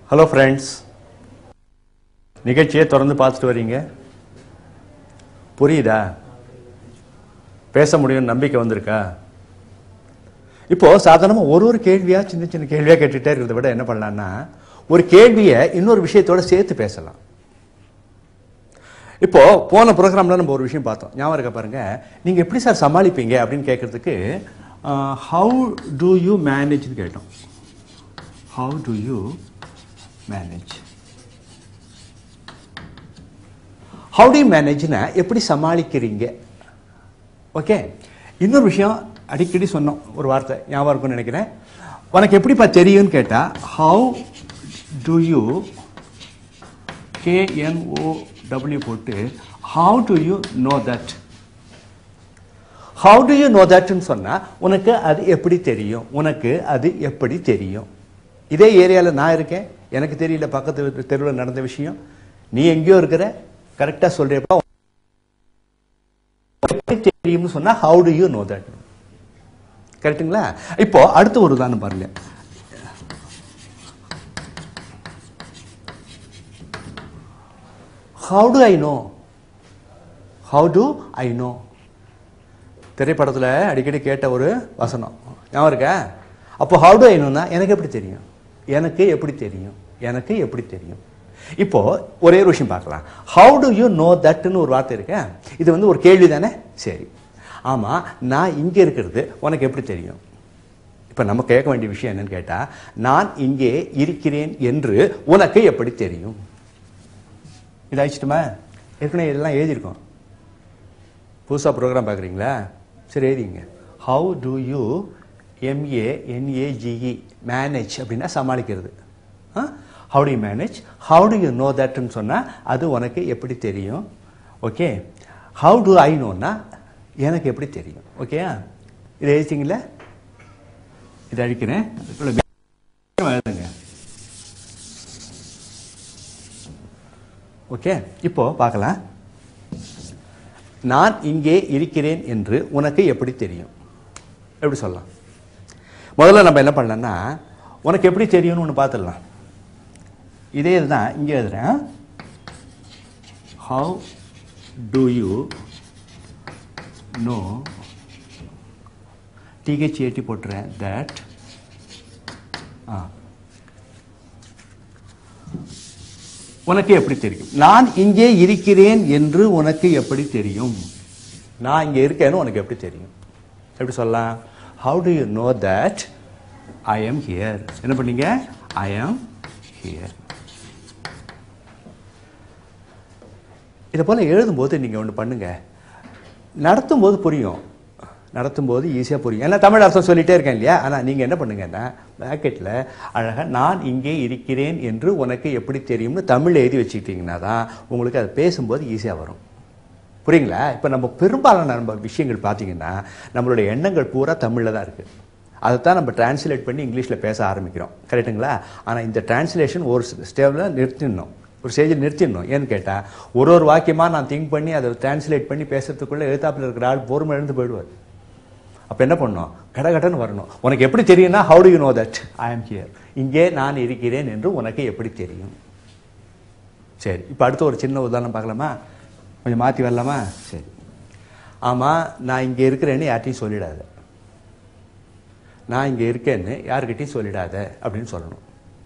hello friends நிகழ்ச்சியை தொடர்ந்து பார்த்துட்டு வரீங்க புரியுதா பேச முடியும் நம்பிக்கை வந்திருக்கா இப்போ சாதாரணமா ஒரு ஒரு கேள்வியா சின்ன சின்ன கேள்வியா கேட்டுட்டே இருக்கிறத விட என்ன பண்ணலாம்னா ஒரு கேள்வியை இன்னொரு விஷயத்தோட சேர்த்து பேசலாம் இப்போ போன ப்ரோக்ராம்ல நம்ம ஒரு விஷயம் பார்த்தோம் ஞாபகம் இருக்க பாருங்க நீங்க எப்படி சார் சமாளிப்பீங்க அப்படின்னு கேட்கறதுக்கு ஹவு டு யூ மேனேஜ்னு கேட்டோம் how do you manage how do மேனேஜ்னா எப்படி சமாளிக்கிறீங்க ஓகே இன்னொரு விஷயம் அடிக்கடி சொன்னோம் ஒரு வார்த்தை ஞாபகம் இருக்கும்னு நினைக்கிறேன் உனக்கு எப்படிப்பா தெரியும்னு கேட்டா how do you K N O W போட்டு how do you know that how do you know தட்னு சொன்னா உனக்கு அது எப்படி தெரியும் உனக்கு அது எப்படி தெரியும் இதே ஏரியாவில் நான் இருக்கேன் எனக்கு தெரியல பக்கத்து தெருவில் நடந்த விஷயம் நீ எங்கேயோ இருக்கிற கரெக்டாக சொல்றேப்பா எப்படி தெரியும்னு சொன்னா how do you know that கரெக்ட்டுங்களா இப்போ அடுத்த ஒரு உதாரணம் பாருங்க how do I know how do I know திரைப்படத்தில் அடிக்கடி கேட்ட ஒரு வசனம் ஞாபகம் இருக்கா அப்போ ஹவு டு ஐ நோனா எனக்கு எப்படி தெரியும் எனக்கு எப்படி தெரியும் எனக்கு எப்படி தெரியும் இப்போ ஒரே ஒரு விஷயம் பார்க்கலாம் ஹவு டு யூ நோ தட்னு ஒரு வார்த்தை இருக்கேன் இது வந்து ஒரு கேள்வி தானே சரி ஆமா நான் இங்க இருக்கிறது உனக்கு எப்படி தெரியும் இப்ப நம்ம கேட்க வேண்டிய விஷயம் என்னன்னு கேட்டா நான் இங்கே இருக்கிறேன் என்று உனக்கு எப்படி தெரியும் இது ஆயிடுச்சுட்டுமா ஏற்கனவே இதெல்லாம் எழுதியிருக்கோம் புதுசாக ப்ரோக்ராம் பார்க்குறீங்களா சரி எழுதிங்க how do you M A N A G E manage அப்படின்னா சமாளிக்கிறது how do you manage how do you know தட்னு சொன்னால் அது உனக்கு எப்படி தெரியும் ஓகே ஹவு டு ஐ நோன்னா எனக்கு எப்படி தெரியும் ஓகே இதை எழுதிங்களா இதை அழிக்கிறேன் அதுக்குள்ள எழுதுங்க ஓகே இப்போ பார்க்கலாம் நான் இங்கே இருக்கிறேன் என்று உனக்கு எப்படி தெரியும் எப்படி சொல்லலாம் முதல்ல நம்ம என்ன பண்ணலாம்னா உனக்கு எப்படி தெரியும்னு ஒன்று பார்த்துடலாம் இதே இதுதான் இங்கே எழுதுறேன் how do you know T H A T போட்டுறேன் தட் ஆ உனக்கு எப்படி தெரியும் நான் இங்கே இருக்கிறேன் என்று உனக்கு எப்படி தெரியும் நான் இங்கே இருக்கேன்னு உனக்கு எப்படி தெரியும் எப்படி சொல்லலாம் how do you know that I am here என்ன பண்ணீங்க ஐ எம் ஹியர் இதை போல எழுதும்போது நீங்கள் ஒன்று பண்ணுங்க நடத்தும்போது புரியும் நடத்தும்போது ஈஸியாக புரியும் ஏன்னா தமிழ் அர்த்தம் சொல்லிட்டே இருக்கேன் இல்லையா ஆனால் நீங்கள் என்ன பண்ணுங்கன்னா பேக்கெட்டில் அழகாக நான் இங்கே இருக்கிறேன் என்று உனக்கு எப்படி தெரியும்னு தமிழ் எழுதி வச்சுக்கிட்டீங்கன்னா தான் உங்களுக்கு அது பேசும்போது ஈஸியாக வரும் புரியுங்களா இப்போ நம்ம பெரும்பாலான நம்ம விஷயங்கள் பார்த்தீங்கன்னா நம்மளுடைய எண்ணங்கள் பூரா தமிழில் தான் இருக்குது அதைத்தான் நம்ம டிரான்ஸ்லேட் பண்ணி இங்கிலீஷில் பேச ஆரம்பிக்கிறோம் கரெக்டுங்களா ஆனால் இந்த டிரான்ஸ்லேஷன் ஒரு ஸ்டேவில் நிறுத்திடணும் ஒரு ஸ்டேஜில் நிறுத்திடணும் ஏன்னு கேட்டால் ஒரு ஒரு வாக்கியமாக நான் திங்க் பண்ணி அதை டிரான்ஸ்லேட் பண்ணி பேசுறதுக்குள்ளே எழுத்தாப்பில் இருக்கிற ஆள் பொறுமை எழுந்து போயிடுவார் அப்போ என்ன பண்ணணும் கடகடன்னு வரணும் உனக்கு எப்படி தெரியும்னா how do you know that I am here இங்கே நான் இருக்கிறேன் என்று உனக்கு எப்படி தெரியும் சரி இப்போ அடுத்து ஒரு சின்ன உதாரணம் பார்க்கலாமா கொஞ்சம் மாற்றி வரலாமா சரி ஆமாம் நான் இங்கே இருக்கிறேன்னு யார்ட்டையும் சொல்லிடாத நான் இங்கே இருக்கேன்னு யாருக்கிட்டையும் சொல்லிடாத அப்படின்னு சொல்லணும்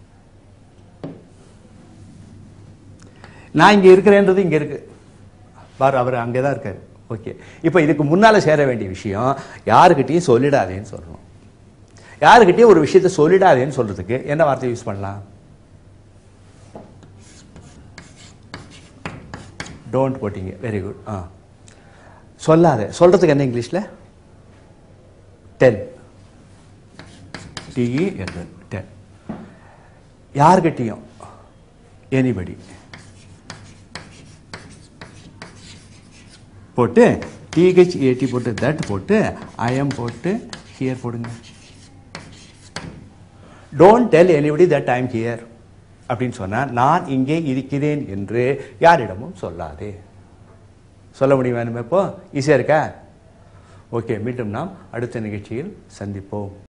நான் இங்கே இருக்கிறேன்றது இங்கே இருக்கு பாரு அவர் அங்கே தான் இருக்காரு ஓகே இப்போ இதுக்கு முன்னால சேர வேண்டிய விஷயம் யாருக்கிட்டையும் சொல்லிடாதேன்னு சொல்லணும் யாருக்கிட்டையும் ஒரு விஷயத்த சொல்லிடாதேன்னு சொல்றதுக்கு என்ன வார்த்தை யூஸ் பண்ணலாம் டோன்ட் போட்டிங்க வெரி குட் ஆ சொல்லாத சொல்றதுக்கு என்ன இங்கிலீஷ்ல டெல் டிஇ டெல் யார்கிட்டையும் எனிபடி போட்டு டிஹெச் ஏடி போட்டு தட் போட்டு ஐஎம் போட்டு ஹியர் போடுங்க don't tell anybody that I'm here அப்படின்னு சொன்னா நான் இங்கே இருக்கிறேன் என்று யாரிடமும் சொல்லாதே சொல்ல முடியுமா நம்ம இப்போ ஈஸியா இருக்கா ஓகே மீண்டும் நாம் அடுத்த நிகழ்ச்சியில் சந்திப்போம்